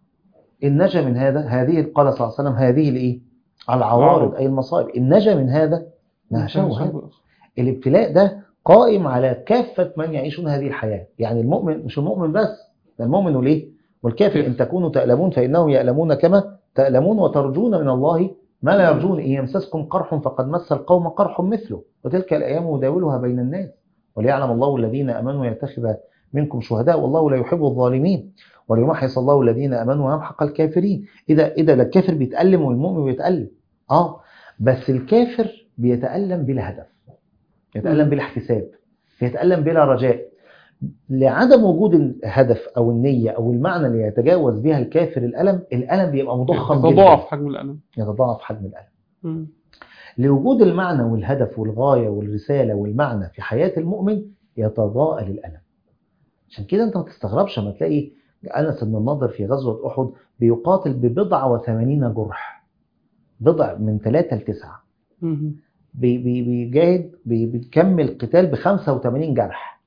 Speaker 2: إن نجا من هذا هذه قال صلى الله عليه وسلم هذه الإيه؟ العوارض أي المصائب إن نجا من هذا نهشه هذا الابتلاء ده قائم على كافة من يعيشون هذه الحياة يعني المؤمن مش المؤمن بس ده المؤمن وليه والكافر إن تكونوا تألمون فإنهم يألمون كما تألمون وترجون من الله ما لا يرجون إن يمسسكم قرح فقد مس القوم قرح مثله وتلك الأيام نداولها بين الناس وليعلم الله الذين أمنوا يتخذ منكم شهداء والله لا يحب الظالمين وليمحص الله الذين امنوا ويمحق الكافرين اذا اذا الكافر بيتالم والمؤمن بيتالم اه بس الكافر بيتالم بلا هدف يتالم بلا احتساب يتالم بلا رجاء لعدم وجود الهدف او النيه او المعنى اللي يتجاوز بها الكافر الالم الالم بيبقى مضخم
Speaker 1: يتضاعف حجم الالم
Speaker 2: يتضاعف حجم الالم لوجود المعنى والهدف والغايه والرساله والمعنى في حياه المؤمن يتضاءل الالم عشان كده انت ما تستغربش لما تلاقي انس بن النضر في غزوه احد بيقاتل ببضع وثمانين جرح بضع من ثلاثة لتسعة بي بي بيجاهد بي بيكمل قتال ب 85 جرح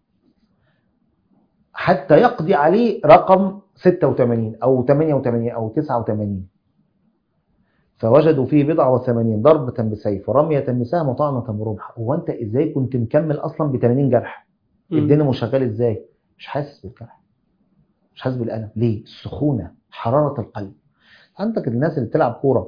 Speaker 2: حتى يقضي عليه رقم 86 او 88 او 89 فوجدوا فيه بضع وثمانين ضربة بسيف ورمية بسهم وطعنة برمح هو انت ازاي كنت مكمل اصلا ب 80 جرح الدنيا شغال ازاي مش حاسس بالجرح مش حاسس بالالم ليه السخونه حراره القلب عندك الناس اللي بتلعب كوره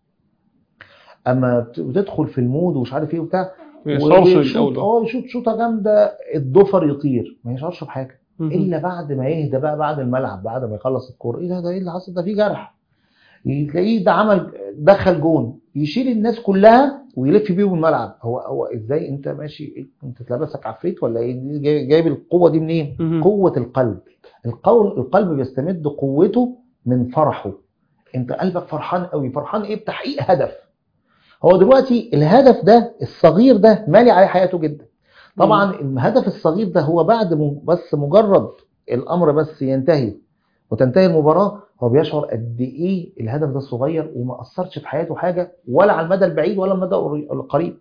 Speaker 2: اما بتدخل في المود ومش عارف ايه وبتاع
Speaker 1: ويشوط
Speaker 2: اه يشوط شوطه جامده الضفر يطير ما يشعرش بحاجه الا بعد ما يهدى بقى بعد الملعب بعد ما يخلص الكوره ايه ده ده ايه اللي حصل ده في جرح تلاقيه ده عمل دخل جون يشيل الناس كلها ويلف بيهم الملعب هو هو ازاي انت ماشي انت اتلبسك عفريت ولا ايه جايب القوه دي منين قوه القلب القول القلب بيستمد قوته من فرحه انت قلبك فرحان قوي فرحان ايه بتحقيق هدف هو دلوقتي الهدف ده الصغير ده مالي عليه حياته جدا طبعا الهدف الصغير ده هو بعد بس مجرد الامر بس ينتهي وتنتهي المباراه هو بيشعر قد ايه الهدف ده صغير وما اثرش في حياته حاجه ولا على المدى البعيد ولا المدى القريب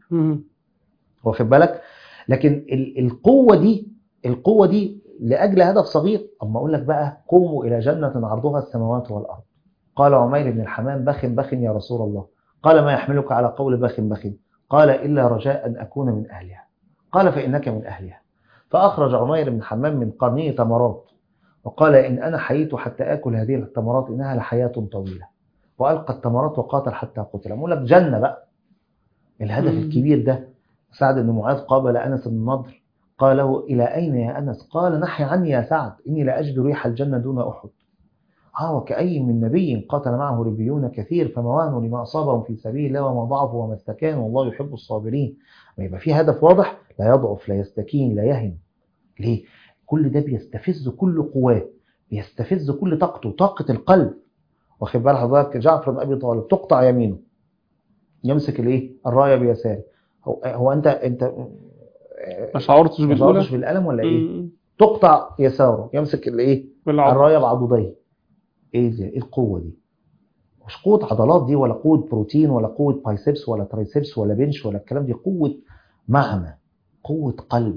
Speaker 2: واخد بالك لكن القوه دي القوه دي لاجل هدف صغير اما اقول لك بقى قوموا الى جنه عرضها السماوات والارض قال عمير بن الحمام بخ بخ يا رسول الله قال ما يحملك على قول بخ بخ قال الا رجاء ان اكون من اهلها قال فانك من اهلها فاخرج عمير بن الحمام من قرنه تمرات وقال إن أنا حييت حتى آكل هذه التمرات إنها لحياة طويلة وألقى التمرات وقاتل حتى قتل أقول لك جنة بقى الهدف
Speaker 1: مم.
Speaker 2: الكبير ده سعد بن معاذ قابل أنس بن نضر قال له إلى أين يا أنس قال نحي عني يا سعد إني لا أجد ريح الجنة دون أحد آه وكأي من نبي قاتل معه ربيون كثير فما وهنوا لما أصابهم في سبيل الله وما ضعفوا وما استكانوا والله يحب الصابرين ما يبقى في هدف واضح لا يضعف لا يستكين لا يهن ليه؟ كل ده بيستفز كل قواه بيستفز كل طاقته طاقة القلب واخد بال حضرتك جعفر بن أبي طالب تقطع يمينه يمسك الايه الرايه بيساره هو, هو انت انت
Speaker 1: ما شعرتش
Speaker 2: ما
Speaker 1: بالأولى
Speaker 2: شعرتش بالالم ولا ايه
Speaker 1: مم.
Speaker 2: تقطع يساره يمسك الايه
Speaker 1: بالعضل
Speaker 2: الرايه بعضديه ايه ده ايه القوه دي مش قوه عضلات دي ولا قوه بروتين ولا قوه بايسبس ولا ترايسبس ولا بنش ولا الكلام دي قوه معنى قوه قلب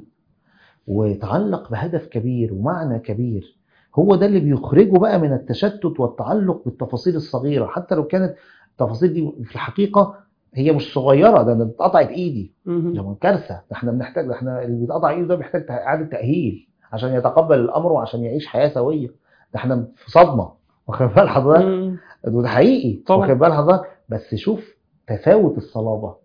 Speaker 2: ويتعلق بهدف كبير ومعنى كبير هو ده اللي بيخرجه بقى من التشتت والتعلق بالتفاصيل الصغيره حتى لو كانت التفاصيل دي في الحقيقه هي مش صغيره ده انا اتقطعت ايدي
Speaker 1: مم.
Speaker 2: ده كارثه ده احنا بنحتاج ده احنا اللي بيتقطع ايده ده بيحتاج اعاده تاهيل عشان يتقبل الامر وعشان يعيش حياه سويه ده احنا في صدمه واخد بال حضرتك
Speaker 1: مم.
Speaker 2: وده حقيقي
Speaker 1: طبعا.
Speaker 2: واخد بال حضرتك بس شوف تفاوت الصلابه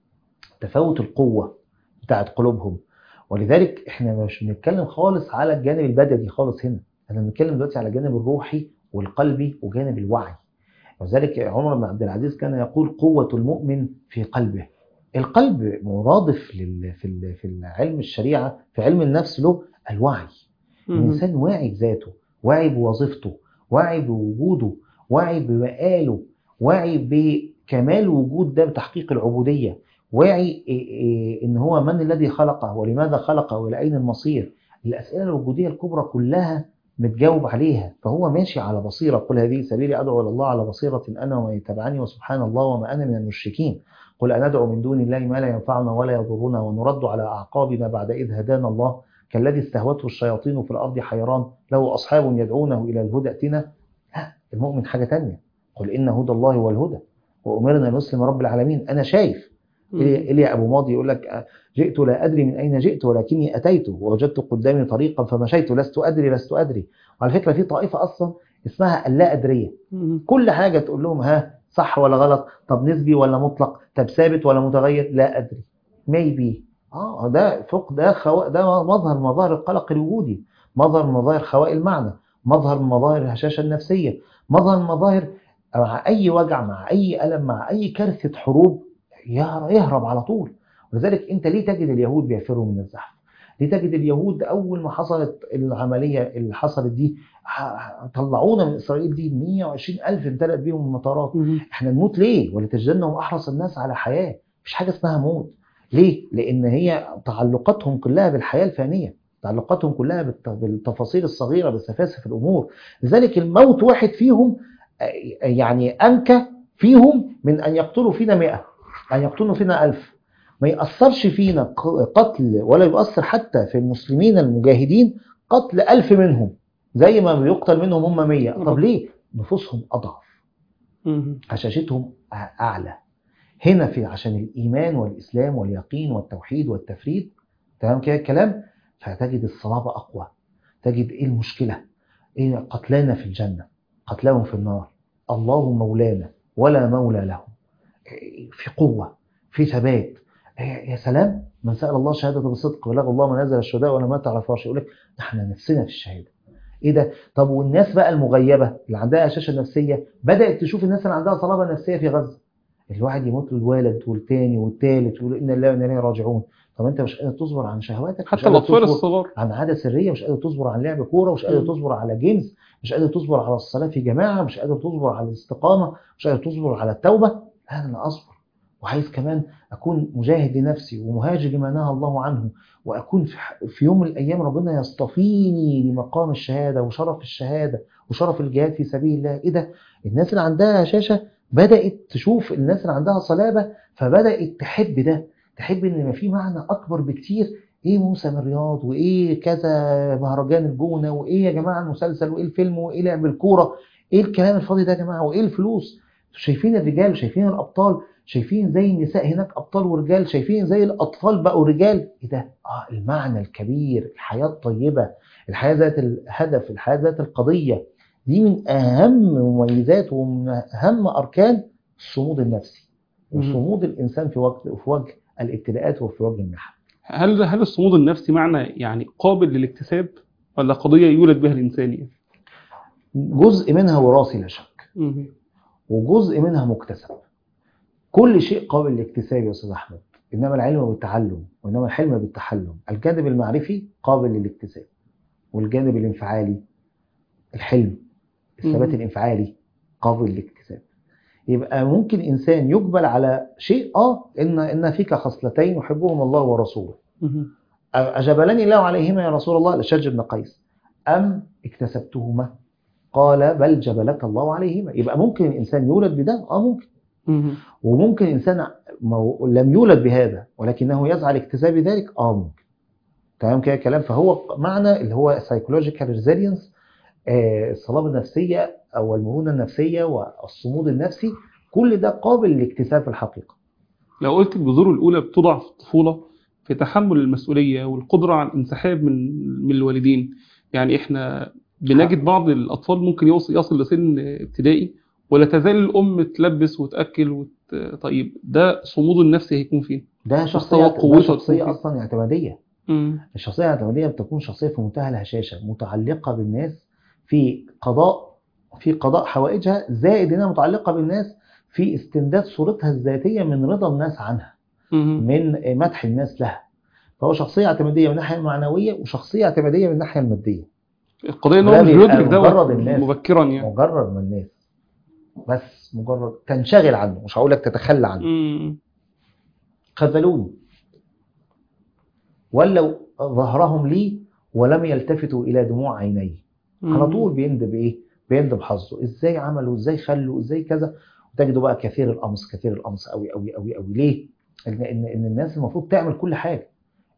Speaker 2: تفاوت القوه بتاعت قلوبهم ولذلك احنا مش بنتكلم خالص على الجانب البدني خالص هنا احنا بنتكلم دلوقتي على الجانب الروحي والقلبي وجانب الوعي وذلك عمر بن عبد العزيز كان يقول قوة المؤمن في قلبه القلب مرادف لل... في ال... في علم الشريعة في علم النفس له الوعي
Speaker 1: مم.
Speaker 2: الإنسان واعي بذاته واعي بوظيفته واعي بوجوده واعي بمقاله واعي بكمال وجود ده بتحقيق العبودية واعي إيه إيه إن هو من الذي خلقه ولماذا خلقه وإلى أين المصير الأسئلة الوجودية الكبرى كلها متجاوب عليها فهو ماشي على بصيرة قل هذه سبيلي أدعو إلى الله على بصيرة أنا ومن يتبعني وسبحان الله وما أنا من المشركين قل أندعو من دون الله ما لا ينفعنا ولا يضرنا ونرد على أعقابنا بعد إذ هدانا الله كالذي استهوته الشياطين في الأرض حيران له أصحاب يدعونه إلى الهدى ائتنا لا المؤمن حاجة تانية قل إن هدى الله هو الهدى وأمرنا أن نسلم رب العالمين أنا شايف إلي أبو ماضي يقول لك جئت لا أدري من أين جئت ولكني أتيت ووجدت قدامي طريقا فمشيت لست أدري لست أدري وعلى فكرة في طائفة أصلا اسمها اللا أدرية
Speaker 1: مم.
Speaker 2: كل حاجة تقول لهم ها صح ولا غلط طب نسبي ولا مطلق طب ثابت ولا متغير لا أدري maybe اه ده فوق ده خو... ده مظهر من مظاهر القلق الوجودي مظهر من مظاهر خواء المعنى مظهر من مظاهر الهشاشة النفسية مظهر من مظاهر مع أي وجع مع أي ألم مع أي كارثة حروب يهر- يهرب على طول ولذلك أنت ليه تجد اليهود بيفروا من الزحف ليه تجد اليهود أول ما حصلت العملية اللي حصلت دي ح- ح- طلعونا من إسرائيل دي 120 ألف امتلأت بيهم المطارات
Speaker 1: مم.
Speaker 2: احنا نموت ليه ولتجدنهم احرص الناس على حياه مفيش حاجه اسمها موت ليه لان هي تعلقاتهم كلها بالحياه الفانيه تعلقاتهم كلها بالت- بالتفاصيل الصغيره بسفاسف الامور لذلك الموت واحد فيهم آه، يعني انكى فيهم من ان يقتلوا فينا 100 ان يقتلوا فينا ألف ما يأثرش فينا ق- قتل ولا يؤثر حتى في المسلمين المجاهدين قتل ألف منهم زي ما بيقتل منهم هم 100 طب ليه نفوسهم أضعف
Speaker 1: مم.
Speaker 2: هشاشتهم أعلى هنا في عشان الإيمان والإسلام واليقين والتوحيد والتفريد تمام كده الكلام فتجد الصلابة أقوى تجد إيه المشكلة إيه قتلانا في الجنة قتلاهم في النار الله مولانا ولا مولى لهم إيه في قوة في ثبات إيه يا سلام من سأل الله شهادة بصدق بلغ الله منازل الشهداء ولا مات على فرش يقول لك احنا نفسنا في الشهادة ايه ده طب والناس بقى المغيبه اللي عندها هشاشه نفسيه بدات تشوف الناس اللي عندها صلابه نفسيه في غزه الواحد يموت له الوالد والتاني والتالت ويقول ان الله وانا اليه راجعون طب انت مش قادر تصبر عن شهواتك مش
Speaker 1: حتى
Speaker 2: قادر
Speaker 1: الأطفال
Speaker 2: تصبر
Speaker 1: الصغار
Speaker 2: عن عاده سريه مش قادر تصبر عن لعب كوره مش قادر
Speaker 1: مم.
Speaker 2: تصبر على جيمز مش قادر تصبر على الصلاه في جماعه مش قادر تصبر على الاستقامه مش قادر تصبر على التوبه لا انا اصبر وعايز كمان اكون مجاهد لنفسي ومهاجر لما نهى الله عنه واكون في ح- في يوم من الايام ربنا يصطفيني لمقام الشهاده وشرف الشهاده وشرف الجهاد في سبيل الله ايه ده الناس اللي عندها شاشه بدات تشوف الناس اللي عندها صلابه فبدات تحب ده تحب ان ما في معنى اكبر بكتير ايه موسم الرياض وايه كذا مهرجان الجونه وايه يا جماعه المسلسل وايه الفيلم وايه لعب الكوره ايه الكلام الفاضي ده يا جماعه وايه الفلوس شايفين الرجال شايفين الابطال شايفين زي النساء هناك ابطال ورجال شايفين زي الاطفال بقوا رجال ايه ده اه المعنى الكبير الحياه الطيبه الحياه ذات الهدف الحياه ذات القضيه دي من اهم مميزات ومن اهم اركان الصمود النفسي
Speaker 1: مم.
Speaker 2: وصمود الانسان في وقت في وجه الابتلاءات وفي وجه المحن
Speaker 1: هل هل الصمود النفسي معنى يعني قابل للاكتساب ولا قضية يولد بها الإنسان يعني؟
Speaker 2: جزء منها وراثي لا شك
Speaker 1: مم.
Speaker 2: وجزء منها مكتسب كل شيء قابل للاكتساب يا استاذ احمد انما العلم بالتعلم وانما الحلم بالتحلم الجانب المعرفي قابل للاكتساب والجانب الانفعالي الحلم الثبات
Speaker 1: مم.
Speaker 2: الانفعالي قابل للاكتساب يبقى ممكن انسان يقبل على شيء اه ان ان فيك خصلتين يحبهم الله ورسوله
Speaker 1: مم.
Speaker 2: أجبلني الله عليهما يا رسول الله لشج بن قيس أم اكتسبتهما قال بل جبلك الله عليهما يبقى ممكن الإنسان يولد بده آه ممكن
Speaker 1: مم.
Speaker 2: وممكن إنسان مو- لم يولد بهذا ولكنه يسعى لاكتساب ذلك آه ممكن تمام كده كلام فهو معنى اللي هو psychological resilience آه، الصلابة النفسية أو المرونة النفسية والصمود النفسي كل ده قابل للاكتساب في الحقيقة
Speaker 1: لو قلت البذور الأولى بتضع في الطفولة في تحمل المسؤولية والقدرة على الانسحاب من من الوالدين يعني إحنا بنجد بعض الأطفال ممكن يوصل يصل لسن ابتدائي ولا تزال الأم تلبس وتأكل وت... طيب ده صمود النفسي هيكون فين؟
Speaker 2: ده
Speaker 1: مستوى
Speaker 2: شخصية ده
Speaker 1: قوته
Speaker 2: شخصية
Speaker 1: تكون
Speaker 2: أصلا اعتمادية
Speaker 1: مم.
Speaker 2: الشخصية الاعتمادية بتكون شخصية في منتهى الهشاشة متعلقة بالناس في قضاء في قضاء حوائجها زائد انها متعلقة بالناس في استمداد صورتها الذاتية من رضا الناس عنها
Speaker 1: مم.
Speaker 2: من مدح الناس لها فهو شخصية اعتمادية من الناحية المعنوية وشخصية اعتمادية من الناحية المادية
Speaker 1: القضية إن هو
Speaker 2: ده
Speaker 1: مش
Speaker 2: بيبقى
Speaker 1: بيدرك ده
Speaker 2: مجرد الناس.
Speaker 1: مبكرا يعني
Speaker 2: مجرد ما الناس بس مجرد تنشغل عنه مش هقول لك تتخلى عنه
Speaker 1: مم.
Speaker 2: خذلوني ولوا ظهرهم لي ولم يلتفتوا الى دموع عيني على طول بيندب ايه بيندب حظه ازاي عملوا ازاي خلوا ازاي كذا وتجدوا بقى كثير القمص كثير القمص قوي قوي قوي قوي ليه ان ان ان الناس المفروض تعمل كل حاجه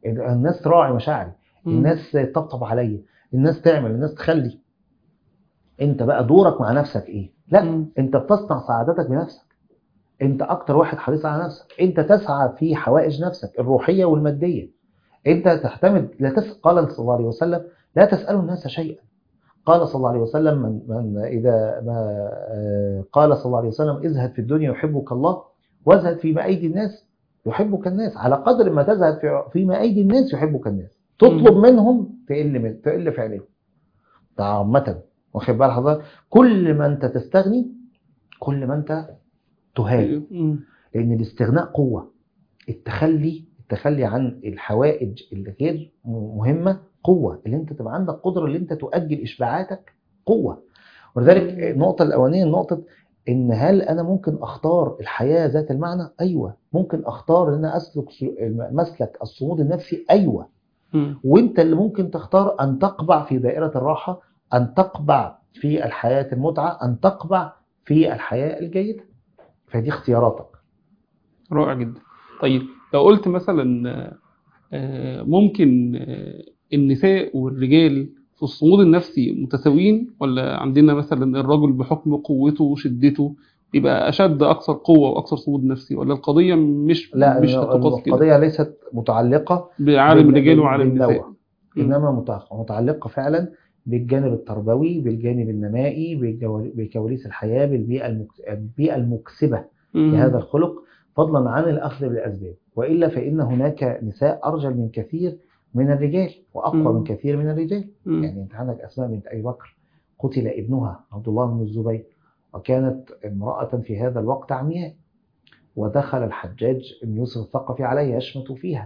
Speaker 2: الناس تراعي مشاعري
Speaker 1: مم.
Speaker 2: الناس تطبطب عليا الناس تعمل الناس تخلي انت بقى دورك مع نفسك ايه لا
Speaker 1: مم.
Speaker 2: انت بتصنع سعادتك بنفسك انت اكتر واحد حريص على نفسك انت تسعى في حوائج نفسك الروحيه والماديه انت تعتمد لا تس... قال صلى الله عليه وسلم لا تسالوا الناس شيئا قال صلى الله عليه وسلم من, من اذا ما آه، قال صلى الله عليه وسلم ازهد في الدنيا يحبك الله وازهد فيما ايدي الناس يحبك الناس على قدر ما تزهد في فيما ايدي الناس يحبك الناس تطلب منهم تقل من تقل فعلهم ده عامة واخد بال حضرتك كل ما انت تستغني كل ما انت تهان
Speaker 1: مم.
Speaker 2: لان الاستغناء قوه التخلي التخلي عن الحوائج اللي غير مهمه قوه اللي انت تبقى عندك قدره اللي انت تؤجل اشباعاتك قوه ولذلك النقطه الاولانيه نقطه ان هل انا ممكن اختار الحياه ذات المعنى ايوه ممكن اختار ان انا اسلك سل- مسلك الصمود النفسي ايوه
Speaker 1: مم.
Speaker 2: وانت اللي ممكن تختار ان تقبع في دائره الراحه ان تقبع في الحياه المتعه ان تقبع في الحياه الجيده فدي اختياراتك
Speaker 1: رائع جدا طيب لو قلت مثلا آه، ممكن آه، النساء والرجال في الصمود النفسي متساويين ولا عندنا مثلا الرجل بحكم قوته وشدته يبقى أشد أكثر قوة وأكثر صمود نفسي ولا القضية مش
Speaker 2: لا
Speaker 1: مش هتقاس كده
Speaker 2: القضيه ليست متعلقه
Speaker 1: بعالم
Speaker 2: بال-
Speaker 1: الرجال
Speaker 2: بال-
Speaker 1: وعالم النساء
Speaker 2: بالنوع.
Speaker 1: مم.
Speaker 2: انما متع- متعلقه فعلا بالجانب التربوي بالجانب النمائي بالجوال- بكواليس الحياه بالبيئه المك- البيئه المكسبه
Speaker 1: مم.
Speaker 2: لهذا الخلق فضلا عن الاخذ بالاسباب والا فان هناك نساء ارجل من كثير من الرجال واقوى
Speaker 1: مم.
Speaker 2: من كثير من الرجال
Speaker 1: مم.
Speaker 2: يعني انت عندك اسماء بنت ابي بكر قتل ابنها عبد الله بن الزبير وكانت امراه في هذا الوقت عمياء ودخل الحجاج بن يوسف الثقفي عليها يشمت فيها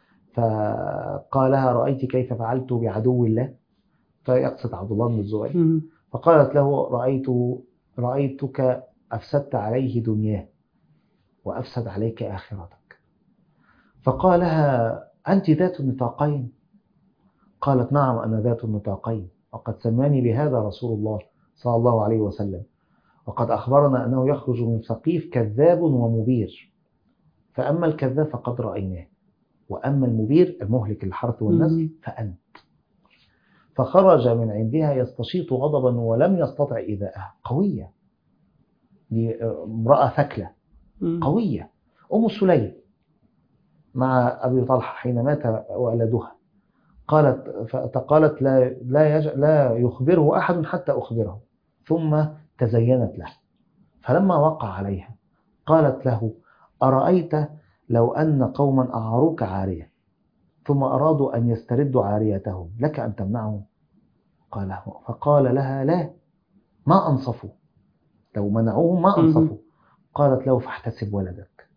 Speaker 2: فقال لها رأيت كيف فعلت بعدو الله فيقصد عبد الله بن الزبير
Speaker 1: مم.
Speaker 2: فقالت له رأيت رأيتك أفسدت عليه دنياه وأفسد عليك آخرتك فقال لها أنت ذات النطاقين قالت نعم أنا ذات النطاقين وقد سماني بهذا رسول الله صلى الله عليه وسلم وقد أخبرنا أنه يخرج من ثقيف كذاب ومبير فأما الكذاب فقد رأيناه وأما المبير المهلك الحرث والنسل
Speaker 1: مم.
Speaker 2: فأنت فخرج من عندها يستشيط غضبا ولم يستطع إيذاءها قوية دي امرأة ثكلة
Speaker 1: مم.
Speaker 2: قوية أم سليم مع أبي طلحة حين مات ولدها قالت فقالت لا لا يج... لا يخبره أحد حتى أخبره ثم تزينت له فلما وقع عليها قالت له أرأيت لو أن قوما أعاروك عارية ثم أرادوا أن يستردوا عاريتهم لك أن تمنعهم قال فقال لها لا ما أنصفوا لو منعوهم ما أنصفوا قالت له فاحتسب ولدك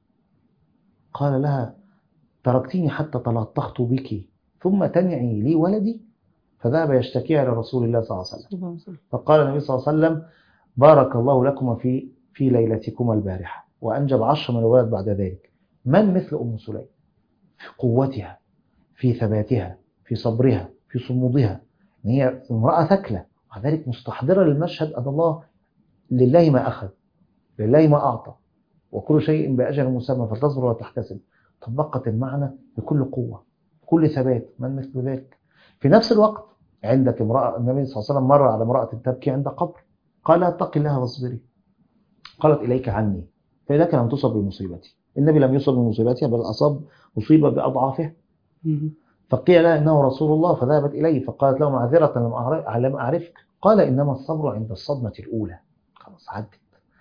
Speaker 2: قال لها تركتني حتى تلطخت بك ثم تنعي لي ولدي فذهب يشتكيها لرسول الله صلى الله عليه وسلم
Speaker 1: صلى الله عليه وسلم.
Speaker 2: فقال النبي صلى الله عليه وسلم بارك الله لكما في في ليلتكما البارحة وأنجب عشر من الولد بعد ذلك من مثل أم سليم في قوتها في ثباتها في صبرها في صمودها إن هي امرأة ثكلة وذلك مستحضرة للمشهد أن الله لله ما أخذ لله ما أعطى وكل شيء بأجل مسمى فلتصبر وتحتسب طبقت المعنى بكل قوة بكل ثبات من مثل ذلك في نفس الوقت عندك امرأة النبي صلى الله عليه وسلم مر على امرأة تبكي عند قبر قال اتقي الله واصبري قالت إليك عني فإذاك لم تصب بمصيبتي النبي لم يصب بمصيبتها بل أصاب مصيبة بأضعافها
Speaker 1: مم.
Speaker 2: فقيل لها إنه رسول الله فذهبت إليه فقالت له معذرة لم أعرف- لم أعرفك قال إنما الصبر عند الصدمة الأولى خلاص عدت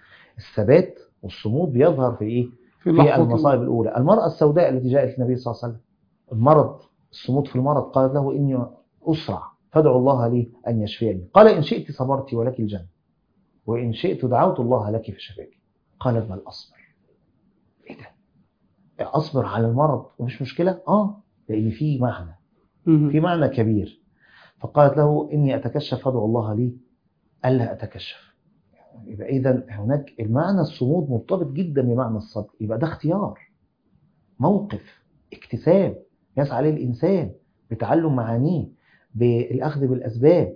Speaker 2: الثبات والصمود بيظهر في إيه؟
Speaker 1: في
Speaker 2: في
Speaker 1: لحظة
Speaker 2: المصائب الأولى المرأة السوداء التي جاءت للنبي صلى الله عليه وسلم المرض الصمود في المرض قالت له إني أسرع فادعو الله لي أن يشفيني قال إن شئت صبرت ولك الجنة وإن شئت دعوت الله لك فشفاك قالت بل أصبر إيه ده أصبر على المرض ومش مشكلة آه لأن في معنى
Speaker 1: مم.
Speaker 2: في معنى كبير فقالت له إني أتكشف فادعو الله لي ألا أتكشف يبقى إذا هناك المعنى الصمود مرتبط جدا بمعنى الصبر يبقى ده اختيار موقف اكتساب يسعى عليه الإنسان بتعلم معانيه بالأخذ بالأسباب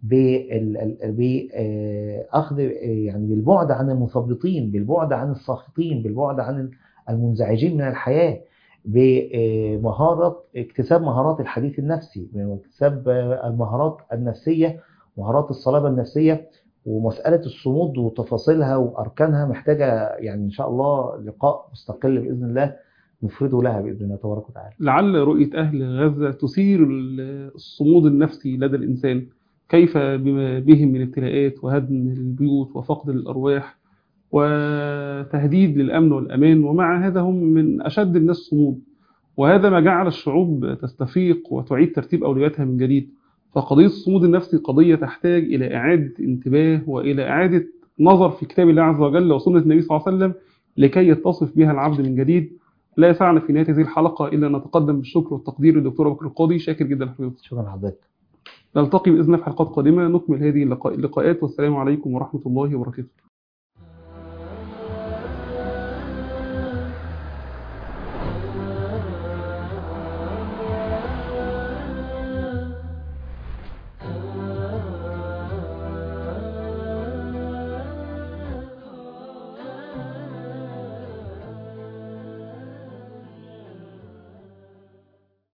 Speaker 2: بأخذ يعني بالبعد عن المثبطين بالبعد عن الساخطين بالبعد عن المنزعجين من الحياة بمهارة اكتساب مهارات الحديث النفسي واكتساب المهارات النفسية مهارات الصلابة النفسية ومسألة الصمود وتفاصيلها وأركانها محتاجة يعني إن شاء الله لقاء مستقل بإذن الله نفرده لها بإذن الله تبارك وتعالى
Speaker 1: لعل رؤية أهل غزة تثير الصمود النفسي لدى الإنسان كيف بما بهم من ابتلاءات وهدم البيوت وفقد الأرواح وتهديد للأمن والأمان ومع هذا هم من أشد الناس صمود وهذا ما جعل الشعوب تستفيق وتعيد ترتيب أولوياتها من جديد فقضية الصمود النفسي قضية تحتاج إلى إعادة انتباه وإلى إعادة نظر في كتاب الله عز وجل وسنة النبي صلى الله عليه وسلم لكي يتصف بها العبد من جديد لا يسعنا في نهاية هذه الحلقة إلا أن نتقدم بالشكر والتقدير للدكتور بكر القاضي شاكر جدا لحضرتك
Speaker 2: شكرا لحضرتك
Speaker 1: نلتقي بإذن الله في حلقات قادمة نكمل هذه اللقاء- اللقاءات والسلام عليكم ورحمة الله وبركاته